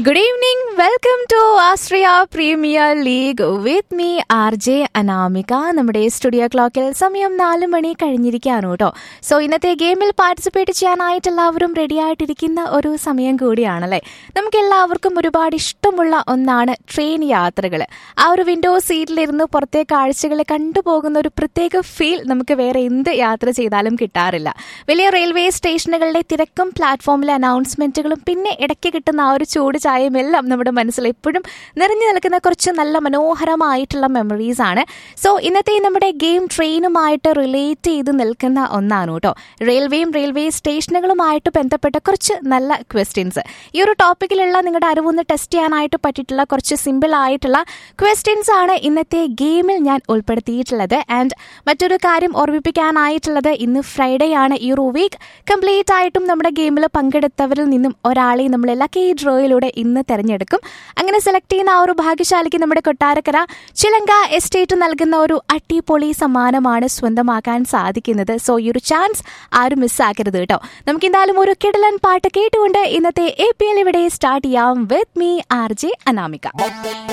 good evening welcome to Austria premier league with me R J Anamika നമ്മുടെ studio ക്ലോക്കിൽ സമയം നാല് മണി കഴിഞ്ഞിരിക്കുകയാണ് കേട്ടോ സോ ഇന്നത്തെ ഗെയിമിൽ പാർട്ടിസിപ്പേറ്റ് ചെയ്യാനായിട്ട് എല്ലാവരും റെഡി ആയിട്ടിരിക്കുന്ന ഒരു സമയം കൂടിയാണല്ലേ നമുക്ക് എല്ലാവർക്കും ഒരുപാട് ഇഷ്ടമുള്ള ഒന്നാണ് ട്രെയിൻ യാത്രകൾ ആ ഒരു വിൻഡോ സീറ്റിലിരുന്ന് പുറത്തെ കാഴ്ചകൾ കണ്ടുപോകുന്ന ഒരു പ്രത്യേക ഫീൽ നമുക്ക് വേറെ എന്ത് യാത്ര ചെയ്താലും കിട്ടാറില്ല വലിയ റെയിൽവേ സ്റ്റേഷനുകളുടെ തിരക്കും പ്ലാറ്റ്ഫോമിലെ അനൗൺസ്മെന്റുകളും പിന്നെ ഇടയ്ക്ക് കിട്ടുന്ന ആ ഒരു ചൂട് ചായയും എല്ലാം നമ്മുടെ മനസ്സിൽ എപ്പോഴും നിറഞ്ഞു നിൽക്കുന്ന കുറച്ച് നല്ല മനോഹരമായിട്ടുള്ള മെമ്മറീസ് ആണ് സോ ഇന്നത്തെ നമ്മുടെ ഗെയിം ട്രെയിനുമായിട്ട് റിലേറ്റ് ചെയ്ത് നിൽക്കുന്ന ഒന്നാണ് കേട്ടോ റെയിൽവേയും റെയിൽവേ സ്റ്റേഷനുകളുമായിട്ട് ബന്ധപ്പെട്ട കുറച്ച് നല്ല ക്വസ്റ്റ്യൻസ് ഈ ഒരു ടോപ്പിക്കിലുള്ള നിങ്ങളുടെ അറിവൊന്ന് ടെസ്റ്റ് ചെയ്യാനായിട്ട് പറ്റിയിട്ടുള്ള കുറച്ച് സിമ്പിൾ ആയിട്ടുള്ള ക്വസ്റ്റ്യൻസ് ആണ് ഇന്നത്തെ ഗെയിമിൽ ഞാൻ ഉൾപ്പെടുത്തിയിട്ടുള്ളത് ആൻഡ് മറ്റൊരു കാര്യം ഓർമ്മിപ്പിക്കാനായിട്ടുള്ളത് ഇന്ന് ഫ്രൈഡേ ആണ് ഈ ഒരു വീക്ക് കംപ്ലീറ്റ് ആയിട്ടും നമ്മുടെ ഗെയിമിൽ പങ്കെടുത്തവരിൽ നിന്നും ഒരാളെ നമ്മൾ ലക്കി ഡ്രോയിലൂടെ ഇന്ന് തെരഞ്ഞെടുക്കും അങ്ങനെ സെലക്ട് ചെയ്യുന്ന ആ ഒരു ഭാഗ്യശാലിക്ക് നമ്മുടെ കൊട്ടാരക്കര ചിലങ്ക എസ്റ്റേറ്റ് നൽകുന്ന ഒരു അട്ടിപൊളി സമ്മാനമാണ് സ്വന്തമാക്കാൻ സാധിക്കുന്നത് സോ ഈ ഒരു ചാൻസ് ആരും മിസ്സാക്കരുത് കേട്ടോ നമുക്ക് എന്തായാലും ഒരു കിടലൻ പാട്ട് കേട്ടുകൊണ്ട് ഇന്നത്തെ എ പി എൽ ഇവിടെ സ്റ്റാർട്ട് ചെയ്യാം with me R J Anamika